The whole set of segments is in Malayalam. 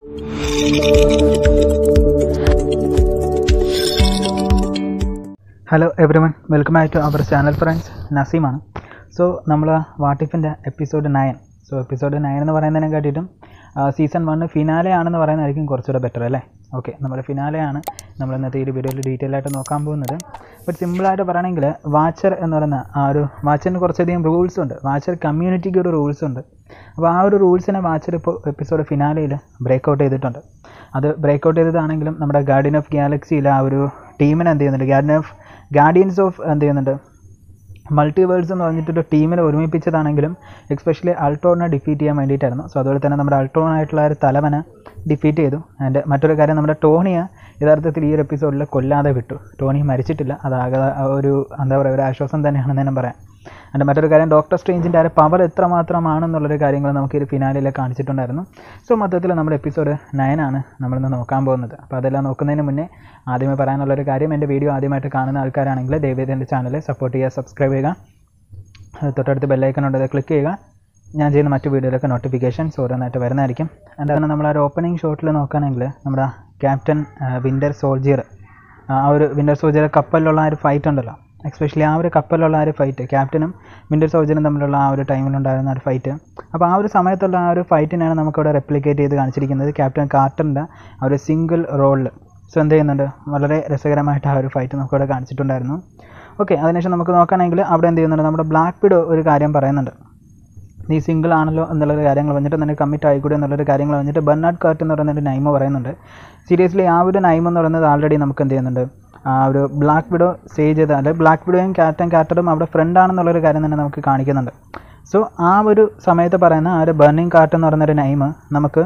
hello everyone welcome back to our channel friends നസീമാണ് സോ നമ്മൾ വാട്ടിഫിൻ്റെ episode nine so episode nine എന്ന് പറയുന്നതിനെ കാട്ടിയിട്ടും സീസൺ വണ്ണ് ഫിനാലെ ആണെന്ന് പറയുന്നതായിരിക്കും കുറച്ചുകൂടെ ബെറ്റർ അല്ലേ ഓക്കെ നമ്മുടെ ഫിനാലെ ആണ് നമ്മൾ ഇന്നത്തെ ഈ ഒരു വീഡിയോയിൽ ഡീറ്റെയിൽ ആയിട്ട് നോക്കാൻ പോകുന്നത് ബട്ട് സിമ്പിളായിട്ട് പറയണമെങ്കിൽ വാച്ചർ എന്ന് പറയുന്ന ആ ഒരു വാച്ചറിന് കുറച്ചധികം റൂൾസ് ഉണ്ട് വാച്ചർ കമ്മ്യൂണിറ്റിക്ക് ഒരു റൂൾസ് ഉണ്ട് അപ്പോൾ ആ ഒരു റൂൾസിനെ വാച്ചർ ഇപ്പോൾ എപ്പിസോഡ് ഫിനാലയിൽ ബ്രേക്ക് ഔട്ട് ചെയ്തിട്ടുണ്ട് അത് ബ്രേക്ക് ഔട്ട് ചെയ്തതാണെങ്കിലും നമ്മുടെ ഗാർഡിയൻ ഓഫ് ഗാലക്സിയിൽ ആ ഒരു ടീമിനെ എന്ത് ചെയ്യുന്നുണ്ട് ഗാർഡിയൻ ഓഫ് ഗാർഡിയൻസ് ഓഫ് എന്ത് ചെയ്യുന്നുണ്ട് മൾട്ടിവേഴ്സ് എന്ന് പറഞ്ഞിട്ടൊരു ടീമിനെ ഒരുമിപ്പിച്ചതാണെങ്കിലും എക്സ്പെഷ്യലി അൾട്രോണിനെ ഡിഫീറ്റ് ചെയ്യാൻ വേണ്ടിയിട്ടായിരുന്നു സോ അതുപോലെ തന്നെ നമ്മുടെ അൾട്രോൺ ആയിട്ടുള്ള ഒരു തലവനെ ഡിഫീറ്റ് ചെയ്തു ആൻഡ് മറ്റൊരു കാര്യം നമ്മുടെ ടോണിയെ യഥാർത്ഥത്തിൽ ഈ ഒരു എപ്പിസോഡിൽ കൊല്ലാതെ വിട്ടു ടോണി മരിച്ചിട്ടില്ല അതാകെ ഒരു എന്താ പറയുക ഒരു ആശ്വാസം തന്നെയാണെന്ന് തന്നെ പറയാം അതിൻ്റെ മറ്റൊരു കാര്യം ഡോക്ടർ സ്ട്രേഞ്ചിൻ്റെ ആ പവർ എത്രമാത്രമാണെന്നുള്ളൊരു കാര്യങ്ങൾ നമുക്ക് ഈ ഒരു ഫിനാലിൽ കാണിച്ചിട്ടുണ്ടായിരുന്നു സോ മൊത്തത്തിൽ നമ്മുടെ എപ്പിസോഡ് നയനാണ് നമ്മളിന്ന് നോക്കാൻ പോകുന്നത് അപ്പോൾ അതെല്ലാം നോക്കുന്നതിന് മുന്നേ ആദ്യമേ പറയാനുള്ളൊരു കാര്യം എൻ്റെ വീഡിയോ ആദ്യമായിട്ട് കാണുന്ന ആൾക്കാരാണെങ്കിൽ ദയവേദി എൻ്റെ ചാനൽ സപ്പോർട്ട് ചെയ്യുക സബ്സ്ക്രൈബ് ചെയ്യുക അത് തൊട്ടടുത്ത് ബെല്ലൈക്കൺ ഉണ്ട് അത് ക്ലിക്ക് ചെയ്യുക ഞാൻ ചെയ്യുന്ന മറ്റു വീഡിയോയിലൊക്കെ നോട്ടിഫിക്കേഷൻസ് ഓരോന്നായിട്ട് വരുന്നതായിരിക്കും എൻ്റെ അതിന് നമ്മൾ ആ ഒരു ഓപ്പണിംഗ് ഷോട്ടിൽ നോക്കുകയാണെങ്കിൽ നമ്മുടെ ക്യാപ്റ്റൻ വിൻ്റർ സോൾജിയർ ആ ഒരു വിൻ്റർ സോൾജിയർ കപ്പലിലുള്ള ആ ഒരു ഫൈറ്റ് ഉണ്ടല്ലോ എക്സ്പെഷ്യലി ആ ഒരു കപ്പലിലുള്ള ആ ഒരു ഫൈറ്റ് ക്യാപ്റ്റനും വിൻ്റർ സോൾജറും തമ്മിലുള്ള ആ ഒരു ടൈമിലുണ്ടായിരുന്ന ഒരു ഫൈറ്റ് അപ്പോൾ ആ ഒരു സമയത്തുള്ള ആ ഒരു ഫൈറ്റിനാണ് നമുക്കിവിടെ റെപ്ലിക്കേറ്റ് ചെയ്ത് കാണിച്ചിരിക്കുന്നത് ക്യാപ്റ്റൻ കാർട്ടറിൻ്റെ ആ ഒരു സിംഗിൾ റോളിൽ സോ എന്ത് ചെയ്യുന്നുണ്ട് വളരെ രസകരമായിട്ട് ആ ഒരു ഫൈറ്റ് നമുക്കിവിടെ കാണിച്ചിട്ടുണ്ടായിരുന്നു ഓക്കെ അതിനുശേഷം നമുക്ക് നോക്കുകയാണെങ്കിൽ അവിടെ എന്ത് ചെയ്യുന്നുണ്ട് നമ്മുടെ ബ്ലാക്ക് വിഡോ ഒരു കാര്യം പറയുന്നുണ്ട് നീ സിംഗിൾ ആണല്ലോ എന്നുള്ളൊരു കാര്യങ്ങൾ വന്നിട്ട് നിനക്ക് കമ്മിറ്റ് ആയിക്കൂടെ എന്നുള്ളൊരു കാര്യങ്ങൾ വന്നിട്ട് ബെർണാഡ് കാർട്ട് എന്ന് പറയുന്ന ഒരു നൈമ പറയുന്നുണ്ട് സീരിയസ്ലി ആ ഒരു നൈമ എന്ന് പറയുന്നത് ആൾറെഡി നമുക്ക് എന്ത് ചെയ്യുന്നുണ്ട് ആ ഒരു ബ്ലാക്ക് വിഡോ സ്റ്റേജ് ചെയ്ത അല്ലെ ബ്ലാക്ക് വിഡോയും ക്യാപ്റ്റൻ കാറ്ററും അവിടെ ഫ്രണ്ട് ആണെന്നുള്ളൊരു കാര്യം തന്നെ നമുക്ക് കാണിക്കുന്നുണ്ട് സോ ആ ഒരു സമയത്ത് പറയുന്ന ആ ഒരു ബേർണിംഗ് കാർട്ട് എന്ന് പറയുന്നൊരു നൈമ് നമുക്ക്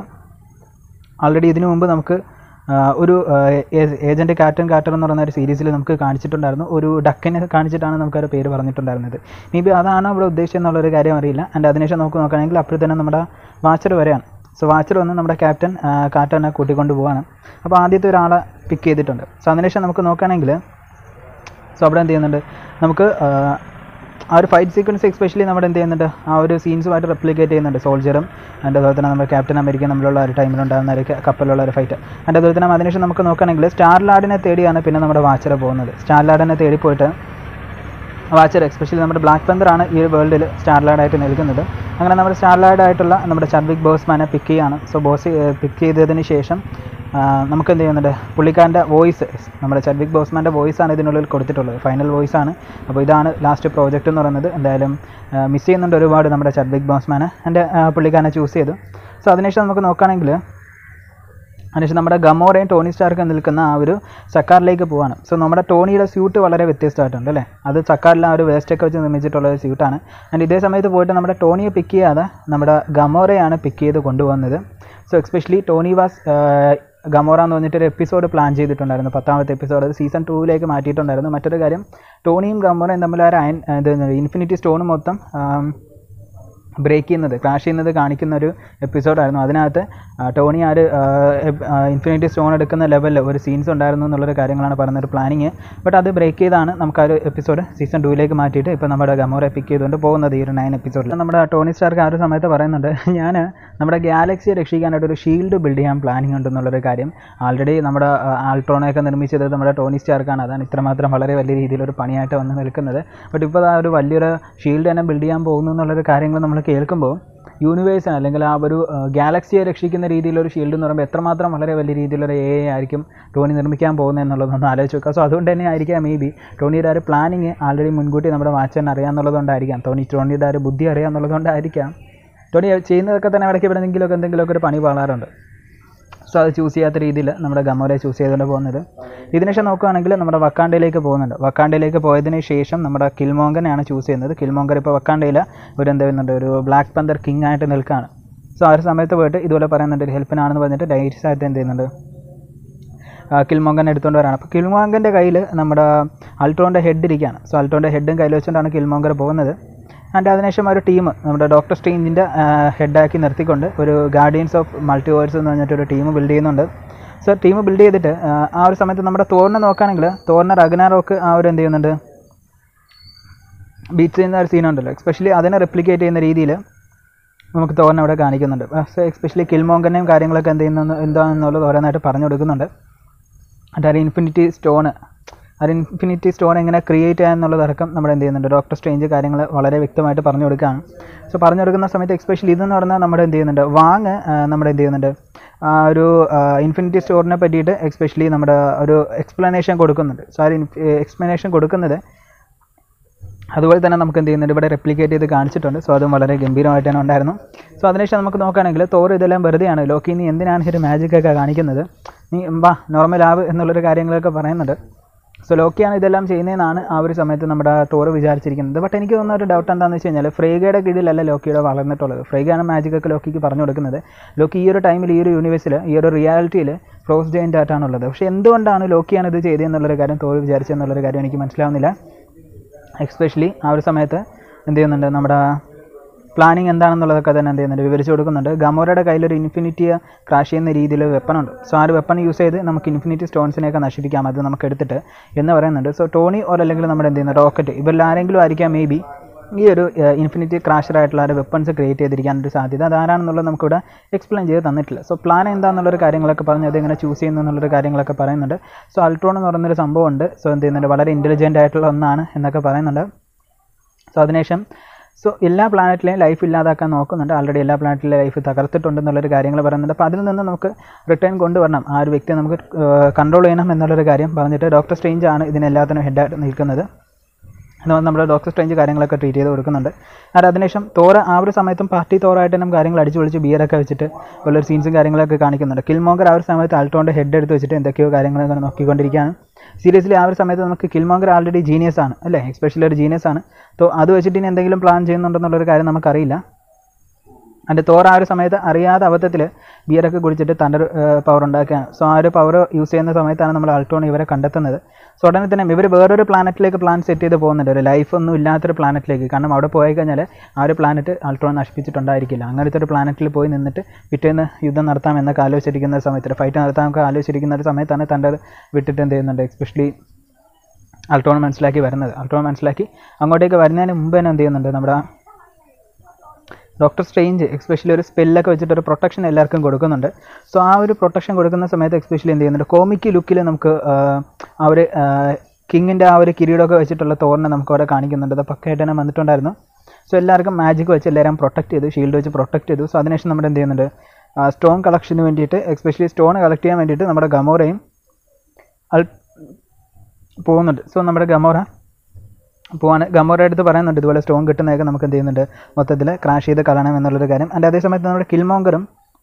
ആൾറെഡി ഇതിനു മുമ്പ് നമുക്ക് ഒരു ഏജൻറ്റ് കാറ്റൻ കാറ്റർ എന്ന് പറയുന്ന ഒരു സീരീസിൽ നമുക്ക് കാണിച്ചിട്ടുണ്ടായിരുന്നു ഒരു ഡക്കിനെ കാണിച്ചിട്ടാണ് നമുക്കൊരു പേര് പറഞ്ഞിട്ടുണ്ടായിരുന്നത് മേ ബി അതാണ് ഇവിടെ ഉദ്ദേശിച്ചത് എന്നുള്ളൊരു കാര്യം അറിയില്ല ആൻഡ് അതിനുശേഷം നമുക്ക് നോക്കുകയാണെങ്കിൽ അപ്പോൾ തന്നെ നമ്മുടെ വാച്ചർ വരെയാണ് സോ വാച്ചർ വന്ന് നമ്മുടെ ക്യാപ്റ്റൻ കാറ്റനെ കൂട്ടിക്കൊണ്ട് പോവാണ് അപ്പോൾ ആദ്യത്തെ ഒരാളെ പിക്ക് ചെയ്തിട്ടുണ്ട് സോ അതിനുശേഷം നമുക്ക് നോക്കുകയാണെങ്കിൽ സോ അവിടെ എന്ത് ചെയ്യുന്നുണ്ട് നമുക്ക് ആ ഒരു ഫൈറ്റ് സീക്വൻസ് എക്സ്പെഷ്യലി നമ്മുടെ എന്ത് ചെയ്യുന്നുണ്ട് ആ ഒരു സീൻസുമായിട്ട് റെപ്ലിക്കേറ്റ് ചെയ്യുന്നുണ്ട് സോൾജറും അതിൻ്റെ അതുപോലെ തന്നെ നമ്മുടെ ക്യാപ്റ്റൻ അമേരിക്ക തമ്മിലുള്ള ഒരു ടൈമിലുണ്ടാകുന്ന ഒരു കപ്പലുള്ള ഒരു ഫൈറ്റ് അതിൻ്റെ അതുപോലെ തന്നെ അതിനുശേഷം നമുക്ക് നോക്കുകയാണെങ്കിൽ സ്റ്റാർ ലാഡിനെ തേടിയാണ് പിന്നെ നമ്മുടെ വാച്ചർ പോകുന്നത് സ്റ്റാർ ലാഡിനെ തേടി പോയിട്ട് വാച്ചർ എക്സ്പെഷ്യലി നമ്മുടെ ബ്ലാക്ക് പെന്തറാണ് ഈ ഒരു വേൾഡിൽ സ്റ്റാർ ലാഡായിട്ട് നിൽക്കുന്നത് അങ്ങനെ നമ്മുടെ സ്റ്റാർ ലാഡായിട്ടുള്ള നമ്മുടെ ചർവിക് ബോസ്മാനെ പിക്ക് ചെയ്യാണ് സോ ബോസ് പിക്ക് ചെയ്തതിന് ശേഷം നമുക്ക് എന്ത് ചെയ്യുന്നുണ്ട് പുള്ളിക്കാരൻ്റെ വോയിസ് നമ്മുടെ ചർവിക് ബോസ്മാൻ്റെ വോയിസാണ് ഇതിനുള്ളിൽ കൊടുത്തിട്ടുള്ളത് ഫൈനൽ വോയിസാണ് അപ്പോൾ ഇതാണ് ലാസ്റ്റ് പ്രോജക്റ്റ് എന്ന് പറയുന്നത് എന്തായാലും മിസ് ചെയ്യുന്നുണ്ട് ഒരുപാട് നമ്മുടെ ചർവിക് ബോസ്മാനെ എൻ്റെ പുള്ളിക്കാരനെ ചൂസ് ചെയ്തു സോ അതിനുശേഷം നമുക്ക് നോക്കുകയാണെങ്കിൽ അതിനുശേഷം നമ്മുടെ ഗമോറയും ടോണി സ്റ്റാർക്കും നിൽക്കുന്ന ആ ഒരു സക്കാറിലേക്ക് പോവാണ് സോ നമ്മുടെ ടോണിയുടെ സ്യൂട്ട് വളരെ വ്യത്യസ്തമായിട്ടുണ്ട് അല്ലേ അത് സക്കാറിൽ ആ ഒരു വേസ്റ്റൊക്കെ വെച്ച് നിർമ്മിച്ചിട്ടുള്ള ഒരു സ്യൂട്ടാണ് ആൻഡ് ഇതേ സമയത്ത് പോയിട്ട് നമ്മുടെ ടോണിയെ പിക്ക് ചെയ്യാതെ നമ്മുടെ ഗമോറയാണ് പിക്ക് ചെയ്ത് കൊണ്ടുപോകുന്നത് so especially Tony was Gamora എന്ന് പറഞ്ഞിട്ടൊരു എപ്പിസോഡ് പ്ലാൻ ചെയ്തിട്ടുണ്ടായിരുന്നു പത്താമത്തെ എപ്പിസോഡ് അത് സീസൺ ടൂവിലേക്ക് മാറ്റിയിട്ടുണ്ടായിരുന്നു മറ്റൊരു കാര്യം ടോണിയും ഗമോറയും തമ്മിൽ ആ ഒരു അയൻ ഇത് ഇൻഫിനിറ്റി സ്റ്റോൺ മൊത്തം ബ്രേക്ക് ചെയ്യുന്നത് ക്രാഷ് ചെയ്യുന്നത് കാണിക്കുന്ന ഒരു എപ്പിസോഡായിരുന്നു അതിനകത്ത് ടോണി ആ ഒരു ഇൻഫിനിറ്റി സ്റ്റോൺ എടുക്കുന്ന ലെവലിൽ ഒരു സീൻസ് ഉണ്ടായിരുന്നു എന്നുള്ളൊരു കാര്യങ്ങളാണ് പറയുന്ന ഒരു പ്ലാനിങ് ബട്ട് അത് ബ്രേക്ക് ചെയ്താണ് നമുക്ക് ആ ഒരു എപ്പിസോഡ് സീസൺ ടൂവിലേക്ക് മാറ്റിയിട്ട് ഇപ്പോൾ നമ്മുടെ ഗമോറെ പിക്ക് ചെയ്തുകൊണ്ട് പോകുന്നത് ഈ ഒരു നയൻ എപ്പിസോഡിൽ നമ്മുടെ ടോണി സ്റ്റാർക്ക് ആ ഒരു സമയത്ത് പറയുന്നുണ്ട് ഞാൻ നമ്മുടെ ഗാലക്സിയെ രക്ഷിക്കാനായിട്ട് ഒരു ഷീൽഡ് ബിൽഡ് ചെയ്യാൻ പ്ലാനിങ് ഉണ്ടെന്നുള്ളൊരു കാര്യം ആൾറെഡി നമ്മുടെ ആൾട്രോണൊക്കെ നിർമ്മിച്ചത് നമ്മുടെ ടോണി സ്റ്റാർക്കാണ് അതാണ് ഇത്രമാത്രം വളരെ വലിയ രീതിയിലൊരു പണിയായിട്ട് വന്ന് നിൽക്കുന്നത് ബട്ട് ഇപ്പോൾ ആ ഒരു വലിയൊരു ഷീൽഡ് തന്നെ ബിൽഡ് ചെയ്യാൻ പോകുന്നു എന്നുള്ളൊരു കാര്യങ്ങൾ നമ്മൾ കേൾക്കുമ്പോൾ യൂണിവേഴ്സിന് അല്ലെങ്കിൽ ആ ഒരു ഗാലക്സിയെ രക്ഷിക്കുന്ന രീതിയിലൊരു ഷീൽഡ് എന്ന് പറയുമ്പോൾ എത്രമാത്രം വളരെ വലിയ രീതിയിലൊരു എ ആയിരിക്കും ടോണി നിർമ്മിക്കാൻ പോകുന്നത് എന്നുള്ളതൊന്ന് ആലോചിച്ച് നോക്കുക സോ അതുകൊണ്ട് തന്നെ ആയിരിക്കാം മേ ബി ടോണിയുടെ ആ ഒരു പ്ലാനിങ് ആൾറെഡി മുൻകൂട്ടി നമ്മുടെ വാച്ചറിന് അറിയാമെന്നുള്ളതുകൊണ്ടായിരിക്കാം ടോണി ടോണിയുടെ ആ ഒരു ബുദ്ധി അറിയാമെന്നുള്ളതുകൊണ്ടായിരിക്കാം ടോണി ചെയ്യുന്നതൊക്കെ തന്നെ ഇടയ്ക്ക് എവിടെയെങ്കിലുമൊക്കെ എന്തെങ്കിലുമൊക്കെ ഒരു പണി പാടാറുണ്ട് സോ അത് ചൂസ് ചെയ്യാത്ത രീതിയിൽ നമ്മുടെ ഗമോരെ ചൂസ് ചെയ്തുകൊണ്ട് പോകുന്നത് ഇതിനുശേഷം നോക്കുകയാണെങ്കിൽ നമ്മുടെ വക്കാണ്ടയിലേക്ക് പോകുന്നുണ്ട് വക്കാണ്ടയിലേക്ക് പോയതിന് ശേഷം നമ്മുടെ കിൽമോങ്കനെയാണ് ചൂസ് ചെയ്യുന്നത് കിൽമോങ്കർ ഇപ്പോൾ വക്കാണ്ടയിൽ ഒരു എന്ത് ചെയ്യുന്നുണ്ട് ഒരു ബ്ലാക്ക് പന്തർ കിങ് ആയിട്ട് നിൽക്കുകയാണ് സോ ആ ഒരു സമയത്ത് പോയിട്ട് ഇതുപോലെ പറയുന്നുണ്ട് ഒരു ഹെൽപ്പിനാണെന്ന് പറഞ്ഞിട്ട് ഡൈറ്റ്സ് ആയിട്ട് എന്ത് ചെയ്യുന്നുണ്ട് കിൽമോങ്കൻ എടുത്തുകൊണ്ട് വരാണ് അപ്പോൾ കിൽമോങ്കൻ്റെ കയ്യിൽ നമ്മുടെ അൾട്രോൻ്റെ ഹെഡ് ഇരിക്കുകയാണ് സോ അൾട്രോൻ്റെ ഹെഡും കയ്യിൽ വെച്ചുകൊണ്ടാണ് കിൽമോങ്കർ പോകുന്നത് ആൻഡ് അതിനുശേഷം ഒരു ടീം നമ്മുടെ ഡോക്ടർ സ്ട്രേഞ്ചിൻ്റെ ഹെഡാക്കി നിർത്തിക്കൊണ്ട് ഒരു ഗാർഡിയൻസ് ഓഫ് മൾട്ടിവേഴ്സ് എന്ന് പറഞ്ഞിട്ട് ഒരു ടീം ബിൽഡ് ചെയ്യുന്നുണ്ട് സോ ടീം ബിൽഡ് ചെയ്തിട്ട് ആ ഒരു സമയത്ത് നമ്മുടെ തോറിനെ നോക്കുകയാണെങ്കിൽ തോറിനെ റഗ്നാറോക്ക് ആ ഒരു എന്ത് ചെയ്യുന്നുണ്ട് ബീച്ച് ചെയ്യുന്ന ഒരു സീനുണ്ടല്ലോ എസ്പെഷ്യലി അതിനെ റെപ്ലിക്കേറ്റ് ചെയ്യുന്ന രീതിയിൽ നമുക്ക് തോരൻ അവിടെ കാണിക്കുന്നുണ്ട് പക്ഷേ എക്സ്പെഷ്യലി കിൽമോങ്കനെയും കാര്യങ്ങളൊക്കെ എന്ത് ചെയ്യുന്നു എന്താണെന്നുള്ളത് ഓരോന്നായിട്ട് പറഞ്ഞു കൊടുക്കുന്നുണ്ട് എന്നിട്ട് ഒരു ഇൻഫിനിറ്റി സ്റ്റോണ് ഒരു ഇൻഫിനിറ്റി സ്റ്റോൺ എങ്ങനെ ക്രിയേറ്റ് ചെയ്യാന്നുള്ളതടക്കം നമ്മൾ എന്ത് ചെയ്യുന്നുണ്ട് ഡോക്ടർ സ്ട്രേഞ്ച് കാര്യങ്ങൾ വളരെ വ്യക്തമായിട്ട് പറഞ്ഞു കൊടുക്കുകയാണ് സോ പറഞ്ഞു കൊടുക്കുന്ന സമയത്ത് എക്സ്പെഷ്യലി ഇതെന്ന് പറഞ്ഞാൽ നമ്മുടെ എന്ത് ചെയ്യുന്നുണ്ട് വാങ് ആ, നമ്മുടെ എന്ത് ചെയ്യുന്നുണ്ട് ആ ഒരു ഇൻഫിനിറ്റി സ്റ്റോറിനെ പറ്റിയിട്ട് എക്സ്പെഷ്യലി നമ്മുടെ ഒരു എക്സ്പ്ലനേഷൻ കൊടുക്കുന്നുണ്ട് സോ ആ ഒരു എക്സ്പ്ലനേഷൻ കൊടുക്കുന്നത് അതുപോലെ തന്നെ നമുക്ക് എന്ത് ചെയ്യുന്നുണ്ട് ഇവിടെ റെപ്ലിക്കേറ്റ് ചെയ്ത് കാണിച്ചിട്ടുണ്ട് സോ അതും വളരെ ഗംഭീരമായിട്ട് തന്നെ ഉണ്ടായിരുന്നു സോ അതിനുശേഷം നമുക്ക് നോക്കുകയാണെങ്കിൽ തോറ് ഇതെല്ലാം വെറുതെയാണ് ലോക്കി നീ എന്തിനാണ് ഈ ഒരു മാജിക്കൊക്കെ കാണിക്കുന്നത് നീ വാ നോർമൽ ആവ് എന്നുള്ളൊരു കാര്യങ്ങളൊക്കെ പറയുന്നുണ്ട് സോ ലോക്കിയാണ് ഇതെല്ലാം ചെയ്യുന്നതെന്നാണ് ആ ഒരു സമയത്ത് നമ്മുടെ തോറ് വിചാരിച്ചിരിക്കുന്നത് ബട്ട് എനിക്ക് തോന്നുന്ന ഒരു ഡൗട്ട് എന്താണെന്ന് വെച്ച് കഴിഞ്ഞാൽ ഫ്രേഗയുടെ കീഴിലല്ല ലോക്കിയുടെ വളർന്നിട്ടുള്ളത് ഫ്രേഗയാണ് മാജിക്കൊക്കെ ലോക്കിക്ക് പറഞ്ഞു കൊടുക്കുന്നത് ലോക്കി ഈ ഒരു ടൈമിൽ ഈ ഒരു യൂണിവേഴ്സിൽ ഈ ഒരു റിയാലിറ്റിയിൽ ക്രോസ് ജോയിൻ്റ് ആയിട്ടാണുള്ളത് പക്ഷേ എന്തുകൊണ്ടാണ് ലോക്കിയാണ് ഇത് ചെയ്തതെന്നുള്ളൊരു കാര്യം തോറ് വിചാരിച്ചെന്നുള്ളൊരു കാര്യം എനിക്ക് മനസ്സിലാവുന്നില്ല എക്സ്പെഷ്യലി ആ ഒരു സമയത്ത് എന്ത് ചെയ്യുന്നുണ്ട് നമ്മുടെ പ്ലാനിങ് എന്താണെന്നുള്ളതൊക്കെ തന്നെ എന്ത് ചെയ്യുന്നുണ്ട് വിവരിച്ച് കൊടുക്കുന്നുണ്ട് ഗമോറയുടെ കയ്യിലൊരു ഇൻഫിനിറ്റിയെ ക്രാഷ് ചെയ്യുന്ന രീതിയിൽ വെപ്പണുണ്ട് സോ ആ ഒരു വെപ്പൺ യൂസ് ചെയ്ത് നമുക്ക് ഇൻഫിനിറ്റി സ്റ്റോൺസിനെയൊക്കെ നശിപ്പിക്കാം അത് നമുക്ക് എടുത്തിട്ട് എന്ന് പറയുന്നുണ്ട് സോ ടോണി ഓർ അല്ലെങ്കിൽ നമ്മുടെ എന്ത് ചെയ്യുന്ന റോക്കറ്റ് ഇവരിൽ ആരെങ്കിലും ആയിരിക്കാം മേ ബി ഈ ഒരു ഇൻഫിനിറ്റി ക്രാഷറായിട്ടുള്ള ഒരു വെപ്പൺസ് ക്രിയേറ്റ് ചെയ്തിരിക്കാനൊരു സാധ്യത അതാരാണെന്നുള്ളത് നമുക്കിവിടെ എക്സ്പ്ലെയിൻ ചെയ്ത് തന്നിട്ടില്ല സോ പ്ലാൻ എന്താണെന്നുള്ളൊരു കാര്യങ്ങളൊക്കെ പറഞ്ഞ് അതെങ്ങനെ ചൂസ് ചെയ്യുന്നു എന്നുള്ളൊരു കാര്യങ്ങളൊക്കെ പറയുന്നുണ്ട് സോ അൾട്രോൺ എന്ന് പറയുന്നൊരു സംഭവമുണ്ട് സോ എന്ത് ചെയ്യുന്നുണ്ട് വളരെ ഇൻ്റലിജൻ്റ് ആയിട്ടുള്ള ഒന്നാണ് എന്നൊക്കെ പറയുന്നുണ്ട് സോ അതിനുശേഷം സോ എല്ലാ പ്ലാനറ്റിലെയും ലൈഫ് ഇല്ലാതാക്കാൻ നോക്കുന്നുണ്ട് ആൾറെഡി എല്ലാ പ്ലാനറ്റിലെ ലൈഫ് തകർത്തിട്ടുണ്ടെന്നുള്ളൊരു കാര്യങ്ങൾ പറയുന്നുണ്ട് അപ്പോൾ അതിൽ നിന്ന് നമുക്ക് റിട്ടേൺ കൊണ്ടുവരണം ആ ഒരു വ്യക്തിയെ നമുക്ക് കൺട്രോൾ ചെയ്യണം എന്നുള്ളൊരു കാര്യം പറഞ്ഞിട്ട് ഡോക്ടർ സ്ട്രേഞ്ച് ആണ് ഇതിനെല്ലാത്തിനും ഹെഡായിട്ട് നിൽക്കുന്നത് എന്ന് പറഞ്ഞാൽ നമ്മുടെ ഡോക്ടർ സ്ട്രേഞ്ച് കാര്യങ്ങളൊക്കെ ട്രീറ്റ് ചെയ്ത് കൊടുക്കുന്നുണ്ട് അത് അതിനുശേഷം തോറ ആ ഒരു സമയത്തും പാർട്ടി തോറായിട്ട് തന്നെ കാര്യങ്ങൾ അടിച്ചു വിളിച്ച് ബിയറൊക്കെ വെച്ചിട്ട് ഉള്ളൊരു സീൻസും കാര്യങ്ങളൊക്കെ കാണിക്കുന്നുണ്ട് കിൽമോങ്കർ ആ ഒരു സമയത്ത് ആൾട്ടോൻ്റെ ഹെഡ് എടുത്ത് വെച്ചിട്ട് എന്തൊക്കെയോ കാര്യങ്ങൾ ഇങ്ങനെ നോക്കിക്കൊണ്ടിരിക്കുകയാണ് സീരിയസ്ലി ആ ഒരു സമയത്ത് നമുക്ക് കിൽമോങ്കർ ആൾറെഡി ജീനിയസ് ആണ് അല്ലേ എസ്പെഷ്യലി ഒരു ജീനിയസ് ആണ് സോ അത് വെച്ചിട്ട് ഇനി എന്തെങ്കിലും പ്ലാൻ ചെയ്യുന്നുണ്ടെന്നുള്ളൊരു കാര്യം നമുക്കറിയില്ല അതിൻ്റെ തോറ ആ ഒരു സമയത്ത് അറിയാതെ അബദ്ധത്തിൽ ബിയറൊക്കെ കുടിച്ചിട്ട് തണ്ടർ പവർ ഉണ്ടാക്കുകയാണ് സോ ആ ഒരു പവർ യൂസ് ചെയ്യുന്ന സമയത്താണ് നമ്മൾ അൾട്ടോൺ ഇവരെ കണ്ടെത്തുന്നത് സോ ഉടനെ തന്നെ ഇവർ വേറൊരു പ്ലാനറ്റിലേക്ക് പ്ലാൻ സെറ്റ് ചെയ്ത് പോകുന്നുണ്ട് ഒരു ലൈഫ് ഒന്നും ഇല്ലാത്തൊരു പ്ലാനറ്റിലേക്ക് കാരണം അവിടെ പോയി കഴിഞ്ഞാൽ ആ ഒരു പ്ലാനറ്റ് അൾട്രോൺ നശിപ്പിച്ചിട്ടുണ്ടായിരിക്കില്ല അങ്ങനത്തെ ഒരു പ്ലാനറ്റിൽ പോയി നിന്നിട്ട് പിറ്റേന്ന് യുദ്ധം നടത്താം എന്നൊക്കെ ആലോചിച്ചിരിക്കുന്ന ഒരു സമയത്ത് ഫൈറ്റ് നടത്താമൊക്കെ ആലോചിച്ചിരിക്കുന്ന ഒരു സമയത്താണ് തൻ്റെ വിട്ടിട്ട് എന്ത് ചെയ്യുന്നുണ്ട് എസ്പെഷ്യലി അൾട്രോൺ മനസ്സിലാക്കി വരുന്നത് അൾട്രോൺ മനസ്സിലാക്കി അങ്ങോട്ടേക്ക് വരുന്നതിന് മുമ്പ് തന്നെ എന്ത് ചെയ്യുന്നുണ്ട് നമ്മുടെ ഡോക്ടർ സ്ട്രെയിഞ്ച് എക്സ്പെഷ്യലി ഒരു സ്പെല്ലൊക്കെ വെച്ചിട്ട് ഒരു പ്രൊട്ടക്ഷൻ എല്ലാവർക്കും കൊടുക്കുന്നുണ്ട് സോ ആ ഒരു പ്രൊട്ടക്ഷൻ കൊടുക്കുന്ന സമയത്ത് എക്സ്പെഷ്യലി എന്ത് ചെയ്യുന്നുണ്ട് കോമിക് ലുക്കിൽ നമുക്ക് ആ ഒരു കിങ്ങിൻ്റെ ആ ഒരു കിരീടമൊക്കെ വെച്ചിട്ടുള്ള തോറിനെ നമുക്ക് അവിടെ കാണിക്കുന്നുണ്ട് അത് പക്കയായിട്ട് തന്നെ വന്നിട്ടുണ്ടായിരുന്നു സോ എല്ലാവർക്കും മാജിക് വെച്ച് എല്ലാവരും പ്രൊട്ടക്ട് ചെയ്തു ഷീൽഡ് വെച്ച് പ്രൊട്ടക്ട് ചെയ്തു സോ അതിനുശേഷം നമ്മുടെ എന്ത് ചെയ്യുന്നുണ്ട് സ്റ്റോൺ കളക്ഷന് വേണ്ടിയിട്ട് എക്സ്പെഷ്യലി സ്റ്റോൺ കളക്ട് ചെയ്യാൻ വേണ്ടിയിട്ട് നമ്മുടെ ഗമോറയും അൾ പോകുന്നുണ്ട് സോ നമ്മുടെ ഗമോറ പോവാണ് ഗമോറ അടുത്ത് പറയുന്നുണ്ട് ഇതുപോലെ സ്റ്റോൺ കിട്ടുന്നതൊക്കെ നമുക്ക് എന്ത് ചെയ്യുന്നുണ്ട് മൊത്തത്തിൽ ക്രാഷ് ചെയ്ത് കളയണം എന്നുള്ളൊരു കാര്യം അതിൻ്റെ അതേ സമയത്ത് നമ്മുടെ കിൽമോങ്കറും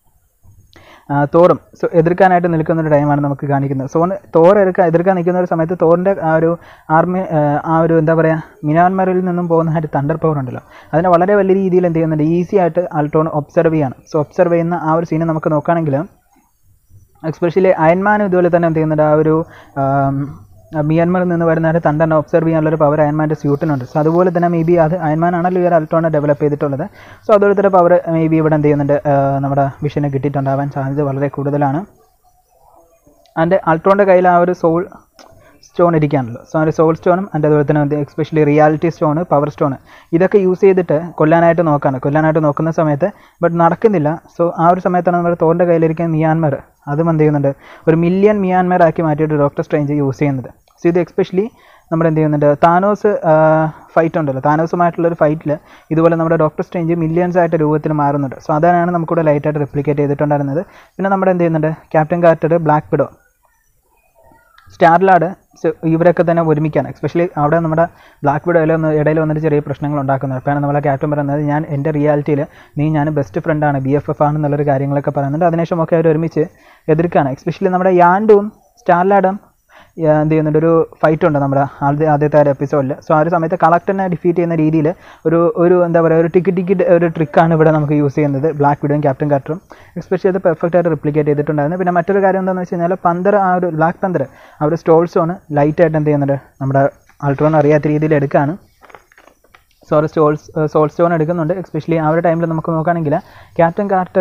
ആ, തോറും സോ എതിർക്കാനായിട്ട് നിൽക്കുന്ന ഒരു ടൈമാണ് നമുക്ക് കാണിക്കുന്നത് സോ തോർ എതിർക്കാൻ എതിർക്കാൻ നിൽക്കുന്ന ഒരു സമയത്ത് തോറിൻ്റെ ആ ഒരു ആർമി ആ, ആ ഒരു എന്താ പറയുക മിനാൻമറിൽ നിന്നും പോകുന്ന ആ ഒരു തണ്ടർ പവർ ഉണ്ടല്ലോ അതിനെ വളരെ വലിയ രീതിയിൽ എന്ത് ചെയ്യുന്നുണ്ട് ഈസി ആയിട്ട് അൾട്ടോൺ ഒബ്സർവ് ചെയ്യാണ് സോ ഒബ്സർവ് ചെയ്യുന്ന ആ ഒരു സീന് നമുക്ക് നോക്കുകയാണെങ്കിൽ എക്സ്പെഷ്യലി അയൻമാനും ഇതുപോലെ തന്നെ എന്ത് ചെയ്യുന്നുണ്ട് ആ ഒരു ആം, മിയാൻമറിൽ നിന്ന് വരുന്ന ഒരു തണ്ടനെ ഒബ്സർവ് ചെയ്യാനുള്ളൊരു പവർ അയൻമാൻ്റെ സ്യൂട്ടിനുണ്ട് സോ അതുപോലെ തന്നെ മേ ബി അത് അയൻമാനാണല്ലോ ഈ ഒരു അൾട്ടോണെ ഡെവലപ്പ് ചെയ്തിട്ടുള്ളത് സോ അതുപോലത്തെ പവർ മേ ബി ഇവിടെ എന്ത് ചെയ്യുന്നുണ്ട് ആ, നമ്മുടെ വിഷനെ കിട്ടിയിട്ടുണ്ടാവാൻ സാധ്യത വളരെ കൂടുതലാണ് അതിൻ്റെ അൾട്രോണിൻ്റെ കയ്യിൽ ആ ഒരു സോൾ സ്റ്റോൺ ഇരിക്കാണല്ലോ സോ ആ ഒരു സോൾ സ്റ്റോണും അതിൻ്റെ അതുപോലെ തന്നെ especially reality stone power stone ഇതൊക്കെ യൂസ് ചെയ്തിട്ട് കൊല്ലാനായിട്ട് നോക്കാണ് കൊല്ലാനായിട്ട് നോക്കുന്ന സമയത്ത് ബട്ട് നടക്കുന്നില്ല സോ ആ ഒരു സമയത്താണ് നമ്മുടെ തോറിൻ്റെ കയ്യിലിരിക്കുന്ന മിയാൻമർ അതും എന്ത് ചെയ്യുന്നുണ്ട് ഒരു മില്യൺ മിയാൻമർ ആക്കി മാറ്റിയിട്ട് ഡോക്ടർ സ്ട്രേഞ്ച് യൂസ് ചെയ്യുന്നത് സോ ഇത് എക്സ്പെഷ്യലി നമ്മുടെ എന്ത് ചെയ്യുന്നുണ്ട് താനോസ് ഫൈറ്റ് ഉണ്ടല്ലോ താനോസുമായിട്ടുള്ള ഒരു ഫൈറ്റിൽ ഇതുപോലെ നമ്മുടെ ഡോക്ടർ സ്ട്രേഞ്ച് മില്യൺസ് ആയിട്ട് രൂപത്തിൽ മാറുന്നുണ്ട് സോ അതാണ് നമുക്കിവിടെ ലൈറ്റായിട്ട് റിപ്ലിക്കേറ്റ് ചെയ്തിട്ടുണ്ടായിരുന്നത് പിന്നെ നമ്മുടെ എന്ത് ചെയ്യുന്നുണ്ട് Captain Carter Black Widow Starlord ഇവരൊക്കെ തന്നെ ഒരുമിക്കാണ് എസ്പെഷ്യലി അവിടെ നമ്മുടെ ബ്ലാക്ക് വിഡോയിൽ ഒന്ന് ഇടയിൽ വന്നിട്ട് ചെറിയ പ്രശ്നങ്ങൾ ഉണ്ടാക്കുന്നത് അപ്പോഴാണ് നമ്മളെ ക്യാപ്റ്റൻ പറയുന്നത് ഞാൻ എൻ്റെ റിയാലിറ്റിയിൽ നീ ഞാൻ ബെസ്റ്റ് ഫ്രണ്ടാണ് ബി എഫ് എഫ് ആണെന്നുള്ളൊരു കാര്യങ്ങളൊക്കെ പറയുന്നുണ്ട് അതിനുശേഷം ഒക്കെ അവർ ഒരുമിച്ച് എതിർക്കാണ് എസ്പെഷ്യലി നമ്മുടെ യാൻഡും സ്റ്റാർലാഡും ഏർ എന്ത് ചെയ്യുന്നുണ്ട് ഒരു ഫൈറ്റ് ഉണ്ട് നമ്മുടെ ആദ്യ ആദ്യത്തെ ഒരു എപ്പിസോഡിൽ സോ ആ ഒരു സമയത്ത് കളക്ടറിനെ ഡിഫീറ്റ് ചെയ്യുന്ന രീതിയിൽ ഒരു ഒരു എന്താ പറയുക ഒരു ടിക്കറ്റ് ടിക്കറ്റ് ഒരു ട്രിക്കാണ് ഇവിടെ നമുക്ക് യൂസ് ചെയ്യുന്നത് ബ്ലാക്ക് വിഡോയും ക്യാപ്റ്റൻ കാർട്ടറും എസ്പെഷ്യലി അത് പെർഫെക്റ്റ് ആയിട്ട് റിപ്ലിക്കേറ്റ് ചെയ്തിട്ടുണ്ടായിരുന്നു പിന്നെ മറ്റൊരു കാര്യം എന്താണെന്ന് വെച്ച് കഴിഞ്ഞാൽ പന്തർ ആ ഒരു ബ്ലാക്ക് പന്തർ ആ ഒരു സ്റ്റോൾസോണ് ലൈറ്റായിട്ട് എന്ത് ചെയ്യുന്നുണ്ട് നമ്മുടെ അൾട്രോൺ അറിയാത്ത രീതിയിൽ എടുക്കുകയാണ് സോ ഒരു സ്റ്റോൾ സോൾ സ്റ്റോൺ എടുക്കുന്നുണ്ട് എസ്പെഷ്യലി ആ ഒരു ടൈമിൽ നമുക്ക് നോക്കുകയാണെങ്കിൽ ക്യാപ്റ്റൻ കാർട്ടർ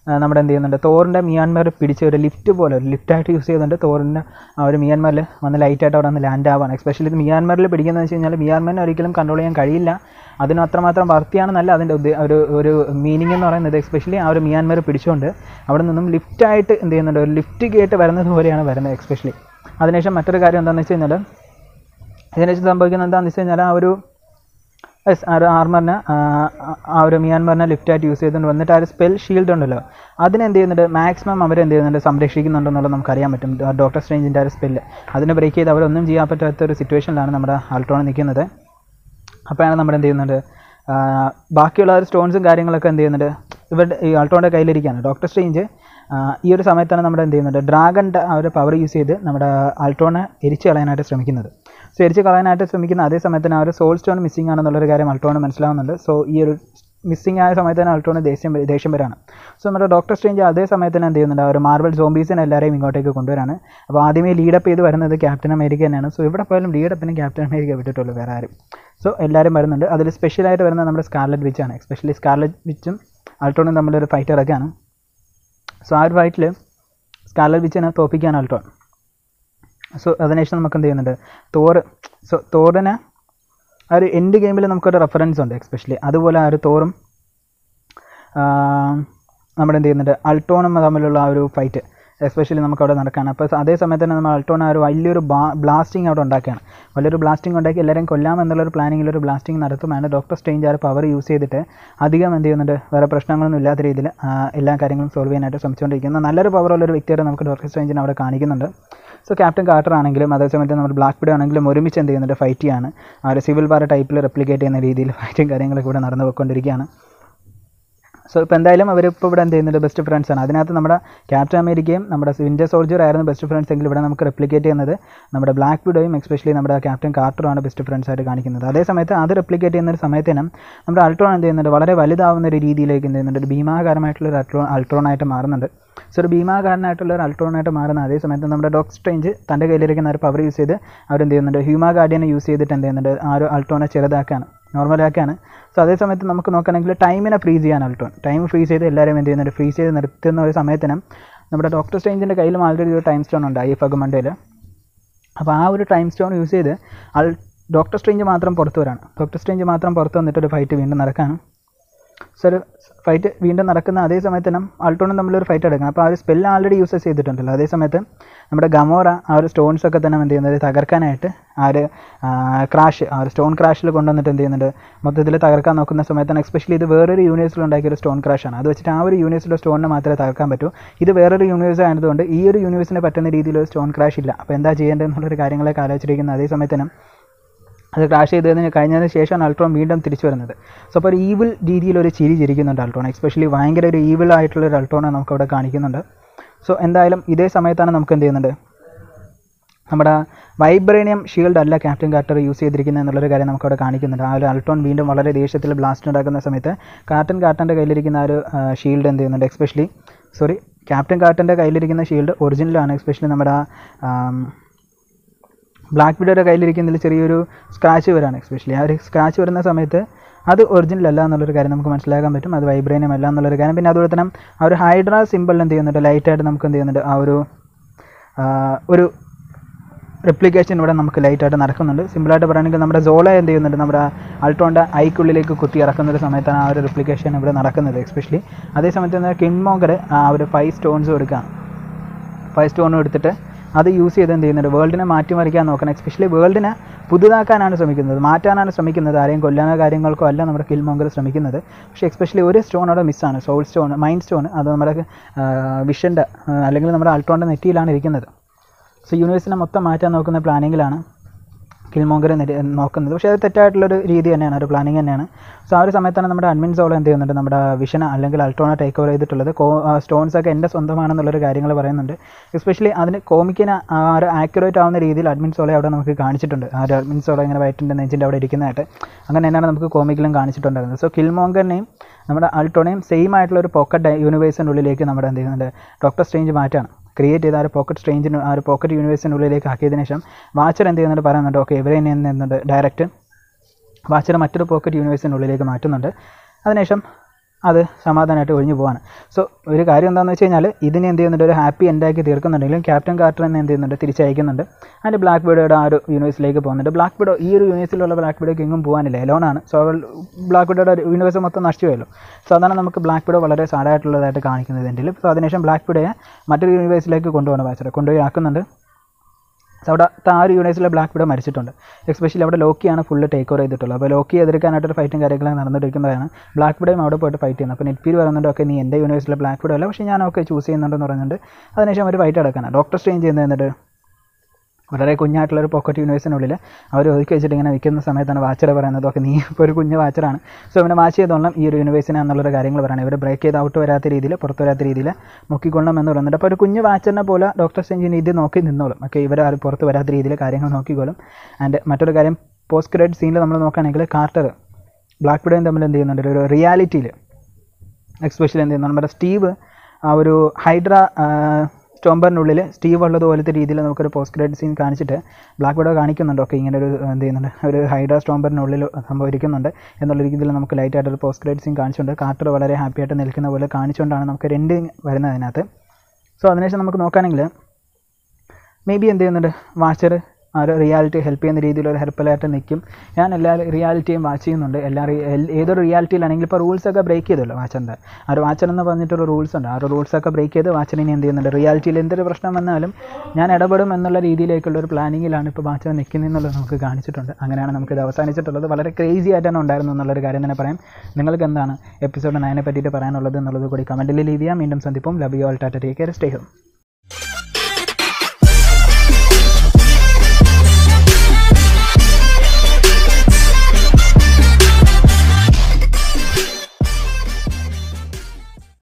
ആ, നമ്മുടെ എന്ത് ചെയ്യുന്നുണ്ട് തോറിൻ്റെ മിയാൻമാർ പിടിച്ച ഒരു ലിഫ്റ്റ് പോലെ ഒരു ലിഫ്റ്റായിട്ട് യൂസ് ചെയ്യുന്നുണ്ട് തോറിൻ്റെ ആ ഒരു മിയാൻമാറിൽ വന്ന് ലൈറ്റായിട്ട് അവിടെ വന്ന് ലാൻഡ് ആവാണ് എസ്പെഷ്യലി ഇത് മിയാൻമാറിൽ പിടിക്കുന്നതെന്ന് വെച്ച് കഴിഞ്ഞാൽ മിയാൻമാറിനെ ഒരിക്കലും കൺട്രോൾ ചെയ്യാൻ കഴിയില്ല അതിന് അത്രമാത്രം വർത്തിയാണെന്നല്ല അതിൻ്റെ ഉദ്ദേ- ഒരു ഒരു മീനിങ് എന്ന് പറയുന്നത് എസ്പെഷ്യലി ആ ഒരു മിയാൻമാർ പിടിച്ചുകൊണ്ട് അവിടെ നിന്നും ലിഫ്റ്റായിട്ട് എന്ത് ചെയ്യുന്നുണ്ട് ഒരു ലിഫ്റ്റ് കേട്ട് വരുന്നത് പോലെയാണ് വരുന്നത് എസ്പെഷ്യലി അതിനുശേഷം മറ്റൊരു കാര്യം എന്താണെന്ന് വെച്ച് കഴിഞ്ഞാൽ ഇതിനുശേഷം സംഭവിക്കുന്നത് എന്താണെന്ന് വെച്ച് കഴിഞ്ഞാൽ ആ ഒരു യെസ് ആ ഒരു ആർമറിനെ ആ ഒരു മിയാൻമറിനെ ലിഫ്റ്റായിട്ട് യൂസ് ചെയ്തുകൊണ്ട് വന്നിട്ട് ആ ഒരു സ്പെൽ ഷീൽഡ് ഉണ്ടല്ലോ അതിനെന്ത് ചെയ്യുന്നുണ്ട് മാക്സിമം അവർ എന്ത് ചെയ്യുന്നുണ്ട് സംരക്ഷിക്കുന്നുണ്ടെന്നുള്ളത് നമുക്കറിയാൻ പറ്റും ഡോക്ടർ സ്ട്രേഞ്ചിൻ്റെ ആ ഒരു സ്പെല്ല് അതിനെ ബ്രേക്ക് ചെയ്ത് അവരൊന്നും ചെയ്യാൻ പറ്റാത്ത ഒരു സിറ്റുവേഷനിലാണ് നമ്മുടെ ആൾട്രോൺ നിൽക്കുന്നത് അപ്പോഴാണ് നമ്മുടെ എന്ത് ചെയ്യുന്നുണ്ട് ആ, ബാക്കിയുള്ള ഒരു സ്റ്റോൺസും കാര്യങ്ങളൊക്കെ എന്ത് ചെയ്യുന്നുണ്ട് ഇവരുടെ ഈ ആൾട്ടോൻ്റെ കയ്യിലിരിക്കുകയാണ് ഡോക്ടർ സ്ട്രേഞ്ച് ആ, ഈ ഒരു സമയത്താണ് നമ്മുടെ എന്ത് ചെയ്യുന്നുണ്ട് ഡ്രാഗൻ്റെ ആ ഒരു പവർ യൂസ് ചെയ്ത് നമ്മുടെ ആൾട്ടോനെ എരിച്ച് കളയാനായിട്ട് ശ്രമിക്കുന്നത് സോ എരിച്ച് കളയാനായിട്ട് ശ്രമിക്കുന്ന അതേ സമയത്തിന് ആ ഒരു സോൾ സ്റ്റോൺ മിസ്സിംഗ് ആണെന്നുള്ളൊരു കാര്യം അൾട്ടോണ് മനസ്സിലാവുന്നുണ്ട് സോ ഈ ഒരു മിസ്സിംഗ് ആയ സമയത്ത് തന്നെ അൾട്ടോണ് ദേഷ്യം വരും- ദേഷ്യം വരാണ് സോ നമ്മുടെ ഡോക്ടർ സ്ട്രേഞ്ച് അതേ സമയത്തിന് എന്ത് ചെയ്യുന്നുണ്ട് ആ ഒരു മാർബിൾ സോംബീസിനെ എല്ലാവരെയും ഇങ്ങോട്ടേക്ക് കൊണ്ടുവരാണ് അപ്പോൾ ആദ്യമേ ലീഡപ്പ് ചെയ്ത് വരുന്നത് ക്യാപ്റ്റൻ അമേരിക്ക തന്നെയാണ് സോ ഇവിടെ പോയാലും ലീഡപ്പിന് ക്യാപ്റ്റൻ അമേരിക്ക വിട്ടിട്ടുള്ളൂ വേറെ ആരും സോ എല്ലാവരും വരുന്നുണ്ട് അതിൽ സ്പെഷ്യലായിട്ട് വരുന്നത് നമ്മുടെ സ്കാർലറ്റ് വിച്ചാണ് എസ്പെഷ്യലി സ്കാർലറ്റ് വിച്ചും അൾട്ടോണും തമ്മിലൊരു ഫൈറ്റ് ഇറക്കുകയാണ് സോ ആ ഒരു ഫൈറ്റിൽ സ്കാർലറ്റ് വിച്ചിനെ തോപ്പിക്കാൻ അൾട്ടോൺ സോ അതിനുശേഷം നമുക്ക് എന്ത് ചെയ്യുന്നുണ്ട് തോറ് സോ തോറിന് ആ ഒരു എൻഡ് ഗെയിമിൽ നമുക്കൊരു റെഫറൻസ് ഉണ്ട് എസ്പെഷ്യലി അതുപോലെ ആ ഒരു തോറും നമ്മുടെ എന്ത് ചെയ്യുന്നുണ്ട് അൾട്ടോണും തമ്മിലുള്ള ആ ഒരു ഫൈറ്റ് എസ്പെഷ്യലി നമുക്ക് അവിടെ നടക്കുകയാണ് അപ്പോൾ അതേ സമയത്ത് തന്നെ നമ്മൾ അൾട്ടോൺ ആ ഒരു വലിയൊരു ബ്ലാസ്റ്റിംഗ് അവിടെ ഉണ്ടാക്കുകയാണ് വലിയൊരു ബ്ലാസ്റ്റിംഗ് ഉണ്ടാക്കി എല്ലാവരെയും കൊല്ലാം എന്നുള്ളൊരു പ്ലാനിങ്ങിൽ ഒരു ബ്ലാസ്റ്റിംഗ് നടത്തുമ്പോൾ ഡോക്ടർ സ്റ്റേഞ്ച് ആ പവർ യൂസ് ചെയ്തിട്ട് അധികം എന്ത് ചെയ്യുന്നുണ്ട് വേറെ പ്രശ്നങ്ങളൊന്നും ഇല്ലാത്ത രീതിയിൽ ആ, എല്ലാ കാര്യങ്ങളും സോൾവ് ചെയ്യാനായിട്ട് ശ്രമിച്ചുകൊണ്ടിരിക്കുന്ന നല്ലൊരു പവറുള്ള ഒരു വ്യക്തിയായിട്ട് നമുക്ക് ഡോക്ടർ സ്റ്റേഞ്ചിനെ അവിടെ കാണിക്കുന്നുണ്ട് സോ ക്യാപ്റ്റൻ കാർട്ടർ ആണെങ്കിലും അതേസമയത്ത് നമ്മുടെ ബ്ലാക്ക് ബിഡ് ആണെങ്കിലും ഒരുമിച്ച് എന്ത് ചെയ്യുന്നുണ്ട് ഫൈറ്റ് ചെയ്യാണ് ആ ഒരു സിവിൽ വാർ ടൈപ്പിൽ റെപ്ലിക്കേറ്റ് ചെയ്യുന്ന രീതിയിൽ ഫൈറ്റും കാര്യങ്ങളൊക്കെ ഇവിടെ നടന്നു പോയിക്കൊണ്ടിരിക്കുകയാണ് സോ ഇപ്പോൾ എന്തായാലും അവരിപ്പോൾ ഇവിടെ എന്ത് ചെയ്യുന്നുണ്ട് ബെസ്റ്റ് ഫ്രണ്ട്സ് ആണ് അതിനകത്ത് നമ്മുടെ ക്യാപ്റ്റൻ അമേരിക്കയും നമ്മുടെ വിൻറ്റർ സോൾജർ ആയിരുന്നു ബെസ്റ്റ് ഫ്രണ്ട്സ് എങ്കിൽ ഇവിടെ നമുക്ക് റെപ്ലിക്കേറ്റ് ചെയ്യുന്നത് നമ്മുടെ ബ്ലാക്ക് വിഡോയും എസ്പെഷ്യലി നമ്മുടെ ക്യാപ്റ്റൻ കാർട്ടറുമാണ് ബെസ്റ്റ് ഫ്രണ്ട്സ് ആയിട്ട് കാണിക്കുന്നത് അതേ സമയത്ത് അത് റെപ്ലിക്കേറ്റ് ചെയ്യുന്ന ഒരു സമയത്തിനും നമ്മുടെ അൾട്രോൺ എന്ത് ചെയ്യുന്നുണ്ട് വളരെ വലുതാവുന്ന ഒരു രീതിയിലേക്ക് എന്ത് ചെയ്യുന്നുണ്ട് ഒരു ഭീമാകാരമായിട്ടുള്ള ഒരു അൾട്രോൺ അൾട്രോൺ ആയിട്ട് മാറുന്നുണ്ട് സോ ഒരു ഭീമാകാരനായിട്ടുള്ള ഒരു അൾട്രോൺ ആയിട്ട് മാറുന്ന അതേ സമയത്ത് നമ്മുടെ ഡോക്ടർ സ്ട്രേഞ്ച് തൻ്റെ കയ്യിലിരിക്കുന്ന ഒരു പവർ യൂസ് ചെയ്ത് അവരെന്ത് ചെയ്യുന്നുണ്ട് ഹ്യൂമാ ഗാർഡിയനെ യൂസ് ചെയ്തിട്ട് എന്ത് ചെയ്യുന്നുണ്ട് ആ ഒരു അൾട്രോണെ ചെറുതാക്കാണ് നോർമലാക്കാണ് സോ അതേ സമയത്ത് നമുക്ക് നോക്കുകയാണെങ്കിൽ ടൈമിനെ ഫ്രീസ് ചെയ്യാൻ അൾട്ടോൺ ടൈം ഫ്രീസ് ചെയ്ത് എല്ലാവരും എന്ത് ചെയ്യുന്നുണ്ട് ഫ്രീസ് ചെയ്ത് നിർത്തുന്ന ഒരു സമയത്തിനും നമ്മുടെ ഡോക്ടർ സ്ട്രേഞ്ചിൻ്റെ കയ്യിലും ആൾറെഡി ഒരു ടൈം സ്റ്റോൺ ഉണ്ട് ഐ എഫ് അഗമണ്ടയിൽ അപ്പോൾ ആ ഒരു ടൈം സ്റ്റോൺ യൂസ് ചെയ്ത് അൾ ഡോക്ടർ സ്ട്രേഞ്ച് മാത്രം പുറത്ത് വരാണ് ഡോക്ടർ സ്ട്രേഞ്ച് മാത്രം പുറത്ത് വന്നിട്ട് ഒരു ഫൈറ്റ് വീണ്ടും നടക്കാണ് സോ ഒരു ഫൈറ്റ് വീണ്ടും നടക്കുന്ന അതേ സമയത്തിനും അൾട്ടോണും തമ്മിലൊരു ഫൈറ്റ് എടുക്കണം അപ്പോൾ ആ ഒരു സ്പെല്ല് ആൾറെഡി യൂസ് ചെയ്തിട്ടുണ്ടല്ലോ അതേ സമയത്ത് നമ്മുടെ ഗമോറ ആ ഒരു സ്റ്റോൺസ് ഒക്കെ തന്നെ എന്ത് ചെയ്യുന്നത് തകർക്കാനായിട്ട് ആ ഒരു ക്രാഷ് ആ ഒരു സ്റ്റോൺ ക്രാഷിൽ കൊണ്ടുവന്നിട്ട് എന്ത് ചെയ്യുന്നുണ്ട് മൊത്തത്തിൽ തകർക്കാൻ നോക്കുന്ന സമയത്താണ് എസ്പെഷ്യലി ഇത് വേറൊരു യൂണിവേഴ്സിൽ ഉണ്ടാക്കിയ ഒരു സ്റ്റോൺ ക്രാഷാണ് അത് വെച്ചിട്ട് ആ ഒരു യൂണിവേഴ്സിലെ സ്റ്റോണിനെ മാത്രമേ തകർക്കാൻ പറ്റൂ ഇത് വേറൊരു യൂണിവേഴ്സ് ആയതുകൊണ്ട് ഈ ഒരു യൂണിവേഴ്സിന് പറ്റുന്ന രീതിയിൽ ഒരു സ്റ്റോൺ ക്രാഷ് ഇല്ല അപ്പോൾ എന്താ ചെയ്യേണ്ടതെന്നുള്ളൊരു കാര്യങ്ങളൊക്കെ ആലോചിച്ചിരിക്കുന്ന അതേ സമയത്തിനും അത് ക്രാഷ് ചെയ്തതിന് കഴിഞ്ഞതിന് ശേഷമാണ് അൾട്രോൺ വീണ്ടും തിരിച്ചു വരുന്നത് സോ അപ്പോൾ ഒരു ഈവിൾ രീതിയിൽ ഒരു ചിരി ചിരിക്കുന്നുണ്ട് അൾട്രോൺ എസ്പെഷ്യലി ഭയങ്കര ഒരു ഈവിൾ ആയിട്ടുള്ള ഒരു അൾട്രോണെ നമുക്ക് അവിടെ കാണിക്കുന്നുണ്ട് സോ എന്തായാലും ഇതേ സമയത്താണ് നമുക്ക് എന്ത് ചെയ്യുന്നുണ്ട് നമ്മുടെ വൈബ്രേനിയം ഷീൽഡ് അല്ല ക്യാപ്റ്റൻ കാർട്ടർ യൂസ് ചെയ്തിരിക്കുന്നത് എന്നുള്ളൊരു കാര്യം നമുക്ക് അവിടെ കാണിക്കുന്നുണ്ട് ആ ഒരു അൾട്രോൺ വീണ്ടും വളരെ ദേഷ്യത്തിൽ ബ്ലാസ്റ്റ് ഉണ്ടാക്കുന്ന സമയത്ത് ക്യാപ്റ്റൻ കാർട്ടൻ്റെ കയ്യിലിരിക്കുന്ന ആ ഒരു ഷീൽഡ് എന്ത് ചെയ്യുന്നുണ്ട് എസ്പെഷ്യലി സോറി ക്യാപ്റ്റൻ കാർട്ടൻ്റെ കയ്യിലിരിക്കുന്ന ഷീൽഡ് ഒറിജിനലാണ് എസ്പെഷ്യലി നമ്മുടെ ആം, ബ്ലാക്ക് വിഡോയുടെ കയ്യിലിരിക്കുന്നതിൽ ചെറിയൊരു സ്ക്രാച്ച് വരാണ് എസ്പെഷ്യലി ആ ഒരു സ്ക്രാച്ച് വരുന്ന സമയത്ത് അത് ഒറിജിനൽ അല്ല എന്നുള്ളൊരു കാര്യം നമുക്ക് മനസ്സിലാക്കാൻ പറ്റും അത് വൈബ്രേനിയം അല്ല എന്നുള്ളൊരു കാര്യം പിന്നെ അതുപോലെ തന്നെ ആ ഒരു ഹൈഡ്ര സിമ്പിൾ എന്ത് ചെയ്യുന്നുണ്ട് ലൈറ്റായിട്ട് നമുക്ക് എന്ത് ചെയ്യുന്നുണ്ട് ആ ഒരു ആ, ഒരു റെപ്ലിക്കേഷൻ ഇവിടെ നമുക്ക് ലൈറ്റായിട്ട് നടക്കുന്നുണ്ട് സിമ്പിളായിട്ട് പറയുകയാണെങ്കിൽ നമ്മുടെ സോള എന്ത് ചെയ്യുന്നുണ്ട് നമ്മുടെ അൾട്രോണിൻ്റെ ഐക്കുള്ളിലേക്ക് കുത്തി ഇറക്കുന്ന ഒരു സമയത്താണ് ആ ഒരു റെപ്ലിക്കേഷൻ ഇവിടെ നടക്കുന്നത് എസ്പെഷ്യലി അതേ സമയത്ത് തന്നെ കിൻമോങ്കർ ആ ഒരു ഫൈവ് സ്റ്റോൺസ് കൊടുക്കുകയാണ് ഫൈവ് സ്റ്റോണും എടുത്തിട്ട് അത് യൂസ് ചെയ്ത് എന്ത് ചെയ്യുന്നുണ്ട് വേൾഡിനെ മാറ്റിമറിക്കാൻ നോക്കണം എസ്പെഷ്യലി വേൾഡിനെ പുതുതാക്കാനാണ് ശ്രമിക്കുന്നത് മാറ്റാനാണ് ശ്രമിക്കുന്നത് ആരെയും കൊല്ലാനോ കാര്യങ്ങൾക്കോ അല്ല നമ്മുടെ കിൽമോങ്കർ ശ്രമിക്കുന്നത് പക്ഷേ എസ്പെഷ്യലി ഒരു സ്റ്റോൺ അവിടെ മിസ്സാണ് സോൾ സ്റ്റോൺ മൈൻഡ് സ്റ്റോൺ അത് നമ്മുടെ വിഷൻ്റെ അല്ലെങ്കിൽ നമ്മുടെ അൾട്രോണിൻ്റെ നെറ്റിയിലാണ് ഇരിക്കുന്നത് സോ യൂണിവേഴ്സിനെ മൊത്തം മാറ്റാൻ നോക്കുന്ന പ്ലാനിങ്ങിലാണ് കിൽമോങ്കർ നോക്കുന്നത് പക്ഷേ അത് തെറ്റായിട്ടുള്ളൊരു രീതി തന്നെയാണ് ഒരു പ്ലാനിങ് തന്നെയാണ് സോ ആ ഒരു സമയത്താണ് നമ്മുടെ അഡ്മിൻ സോളോ എന്ത് ചെയ്യുന്നുണ്ട് നമ്മുടെ വിഷന അല്ലെങ്കിൽ അൾട്രോണ ടേക്ക് ഓവർ ചെയ്തിട്ടുള്ളത് കോ സ്റ്റോൺസ് ഒക്കെ എൻ്റെ സ്വന്തമാണെന്നുള്ളൊരു കാര്യങ്ങൾ പറയുന്നുണ്ട് എസ്പെഷ്യലി അതിന് കോമിക്കിന് ആ ഒരു ആക്യുറേറ്റ് ആവുന്ന രീതിയിൽ അഡ്മിൻ സോളെ അവിടെ നമുക്ക് കാണിച്ചിട്ടുണ്ട് ആ ഒരു അഡ്മിൻ സോളോ ഇങ്ങനെ വയറ്റിൻ്റെ നെഞ്ചിൻ്റെ അവിടെ ഇരിക്കുന്നതായിട്ട് അങ്ങനെ തന്നെയാണ് നമുക്ക് കോമിക്കിലും കാണിച്ചിട്ടുണ്ടായിരുന്നത് സോ കിൽമോങ്കറിനെയും നമ്മുടെ അൾട്രോണയും സെയിം ആയിട്ടുള്ള ഒരു പോക്കറ്റ് യൂണിവേഴ്സിൻ്റെ ഉള്ളിലേക്ക് നമ്മുടെ എന്ത് ചെയ്യുന്നുണ്ട് ഡോക്ടർ സ്ട്രേഞ്ച് മാറ്റാണ് ക്രിയേറ്റ് ചെയ്ത ആ ഒരു പോക്കറ്റ് സ്ട്രേഞ്ചിന് ആ ഒരു പോക്കറ്റ് യൂണിവേഴ്സിൻ്റെ ഉള്ളിലേക്ക് ആക്കിയതിന് ശേഷം വാച്ചർ എന്ത് ചെയ്യുന്നുണ്ട് പറയുന്നുണ്ട് ഓക്കെ ഇവരെ ഇനി എന്ത് ചെയ്യുന്നുണ്ട് ഡയറക്റ്റ് വാച്ചർ മറ്റൊരു പോക്കറ്റ് യൂണിവേഴ്സിൻ്റെ ഉള്ളിലേക്ക് മാറ്റുന്നുണ്ട് അതിനുശേഷം അത് സമാധാനമായിട്ട് ഒഴിഞ്ഞു പോവാണ് സോ ഒരു കാര്യം എന്താണെന്ന് വെച്ച് കഴിഞ്ഞാൽ ഇതിനെ എന്ത് ചെയ്യുന്നുണ്ട് ഒരു ഹാപ്പി എൻഡാക്കി തീർക്കുന്നുണ്ടെങ്കിലും ക്യാപ്റ്റൻ കാർട്ടർ തന്നെ എന്ത് ചെയ്യുന്നുണ്ട് തിരിച്ചയക്കുന്നുണ്ട് അതിൻ്റെ ബ്ലാക്ക് ബീഡോയുടെ ആ ഒരു യൂണിവേഴ്സിലേക്ക് പോകുന്നുണ്ട് ബ്ലാക്ക് ബീഡോ ഈ ഒരു യൂണിവേഴ്സിലുള്ള ബ്ലാക്ക് ബീഡോക്ക് എങ്ങും പോകാനില്ല എലോണാണ് സോ അവൾ ബ്ലാക്ക് ബീഡോയുടെ യൂണിവേഴ്സ് മൊത്തം നഷ്ടമായല്ലോ സോ അതാണ് നമുക്ക് ബ്ലാക്ക് ബീഡോ വളരെ സാഡായിട്ടുള്ളതായിട്ട് കാണിക്കുന്നത് ഇതിൻ്റെ സോ അതിനുശേഷം ബ്ലാക്ക് ബീഡോയെ മറ്റൊരു യൂണിവേഴ്സിലേക്ക് കൊണ്ടുപോകണം വാച്ചറെ കൊണ്ടുപോയി ആക്കുന്നുണ്ട് സോ അവിടെ ആ ഒരു യൂണിവേഴ്സിലെ ബ്ലാക്ക് ബീഡോ മരിച്ചിട്ടുണ്ട് എസ്പെഷ്യലി അവിടെ ലോക്കിയാണ് ഫുള്ള് ടേക്ക് ഓവർ ചെയ്തിട്ടുള്ളത് അപ്പോൾ ലോക്കി എതിർക്കാനായിട്ടൊരു ഫൈറ്റും കാര്യങ്ങളൊക്കെ നടന്നിരിക്കുമ്പോഴാണ് ബ്ലാക്ക് ബീഡോയും അവിടെ പോയിട്ട് ഫൈറ്റ് ചെയ്യുന്നത് അപ്പോൾ നെറ്റ്പീര് പറയുന്നുണ്ട് ഓക്കെ നീ എൻ്റെ യൂണിവേഴ്സിലെ ബ്ലാക്ക് ബീഡോ അല്ല പക്ഷേ ഞാൻ ഓക്കെ ചൂസ് ചെയ്യുന്നുണ്ടെന്ന് പറയുന്നുണ്ട് അതിനുശേഷം അവർ ഫൈറ്റ് അടക്കാനാണ് ഡോക്ടർ സ്ട്രെയിൻ ചെയ്യുന്നത് എന്നിട്ട് വളരെ കുഞ്ഞായിട്ടുള്ളൊരു പോക്കറ്റ് യൂണിവേഴ്സിനുള്ളിൽ അവർ ഒതുക്കി വെച്ചിട്ട് ഇങ്ങനെ നിൽക്കുന്ന സമയത്താണ് വാച്ചർ പറയുന്നത് ഓക്കെ നീ ഇപ്പോൾ ഒരു കുഞ്ഞ് വാച്ചറാണ് സോ ഇവനെ വാച്ച് ചെയ്തോളാം ഈ ഒരു യൂണിവേഴ്സിനെ എന്നുള്ളൊരു കാര്യങ്ങൾ പറയുന്നത് ഇവർ ബ്രേക്ക് ചെയ്ത് ഔട്ട് വരാത്ത രീതിയിൽ പുറത്ത് വരാത്ത രീതിയിൽ നോക്കിക്കൊള്ളണം എന്ന് പറയുന്നുണ്ട് അപ്പോൾ ഒരു കുഞ്ഞ് വാച്ചറിനെ പോലെ ഡോക്ടർ സെഞ്ചിന് ഇത് നോക്കി നിന്നോളും ഓക്കെ ഇവർ ആരും പുറത്ത് വരാത്ത രീതിയിൽ കാര്യങ്ങൾ നോക്കിക്കോളും ആൻഡ് മറ്റൊരു കാര്യം പോസ്റ്റ് ക്രെഡിറ്റ് സീനിൽ നമ്മൾ നോക്കുകയാണെങ്കിൽ കാർട്ടർ ബ്ലാക്ക് ബിഡോയും തമ്മിൽ എന്ത് ചെയ്യുന്നുണ്ട് ഒരു റിയാലിറ്റിയിൽ എക്സ്പെഷ്യലി എന്ത് ചെയ്യുന്നു നമ്മുടെ സ്റ്റീവ് ആ ഒരു ഹൈഡ്ര സ്റ്റോംബറിനുള്ളിൽ സ്റ്റീവ് ഉള്ളത് പോലത്തെ രീതിയിൽ നമുക്കൊരു പോസ്റ്റ് ക്രെഡിറ്റ് സീൻ കാണിച്ചിട്ട് ബ്ലാക്ക് ബിഡോ കാണിക്കുന്നുണ്ട് ഓക്കെ ഇങ്ങനെ ഒരു എന്ത് ചെയ്യുന്നുണ്ട് ഒരു ഹൈഡ്ര സ്റ്റോംബറിനുള്ളിൽ സംഭവം ഇരിക്കുന്നുണ്ട് എന്നുള്ള രീതിയിൽ നമുക്ക് ലൈറ്റായിട്ടൊരു പോസ്റ്റ് ക്രെഡിറ്റ് സീൻ കാണിച്ചുകൊണ്ട് കാർട്ടർ വളരെ ഹാപ്പി ആയിട്ട് നിൽക്കുന്ന പോലെ കാണിച്ചുകൊണ്ടാണ് നമുക്ക് രണ്ട് വരുന്നത് അതിനകത്ത് സോ അതിനുശേഷം നമുക്ക് നോക്കുകയാണെങ്കിൽ മേ ബി എന്ത് ചെയ്യുന്നുണ്ട് വാച്ചർ ആ ഒരു റിയാലിറ്റി ഹെൽപ്പ് ചെയ്യുന്ന രീതിയിലൊരു ഹെൽപ്പലായിട്ട് നിൽക്കും ഞാൻ എല്ലാ റിയാലിറ്റിയും വാച്ച് ചെയ്യുന്നുണ്ട് എല്ലാ റി- എൽ- ഏതൊരു റിയാലിറ്റിയിലാണെങ്കിൽ ഇപ്പോൾ റൂൾസൊക്കെ ബ്രേക്ക് ചെയ്തല്ലോ വാച്ചറിൻ്റെ ആ ഒരു വാച്ചർ എന്ന് പറഞ്ഞിട്ടൊരു റൂൾസ് ഉണ്ട് ആ ഒരു റൂൾസൊക്കെ ബ്രേക്ക് ചെയ്ത് വാച്ചറിനെ എന്ത് ചെയ്യുന്നുണ്ട് റിയാലിറ്റിയിൽ എന്തൊരു പ്രശ്നം വന്നാലും ഞാൻ ഇടപെടും എന്നുള്ള രീതിയിലേക്കുള്ള ഒരു പ്ലാനിങ്ങിലാണ് ഇപ്പോൾ വാച്ചർ നിൽക്കുന്നതെന്നുള്ളത് നമുക്ക് കാണിച്ചിട്ടുണ്ട് അങ്ങനെയാണ് നമുക്കിത് അവസാനിച്ചിട്ടുള്ളത് വളരെ ക്രേസി ആയിട്ടാണ് ഉണ്ടായിരുന്നു എന്നുള്ളൊരു കാര്യം തന്നെ പറയാം നിങ്ങൾക്ക് എന്താണ് എപ്പിസോഡ് നയനെ പറ്റിയിട്ട് പറയാനുള്ളത് എന്നുള്ളത് കൂടി കമൻറ്റിൽ ലീവ് ചെയ്യാം വീണ്ടും സന്ദിപ്പം love you all tata take care stay home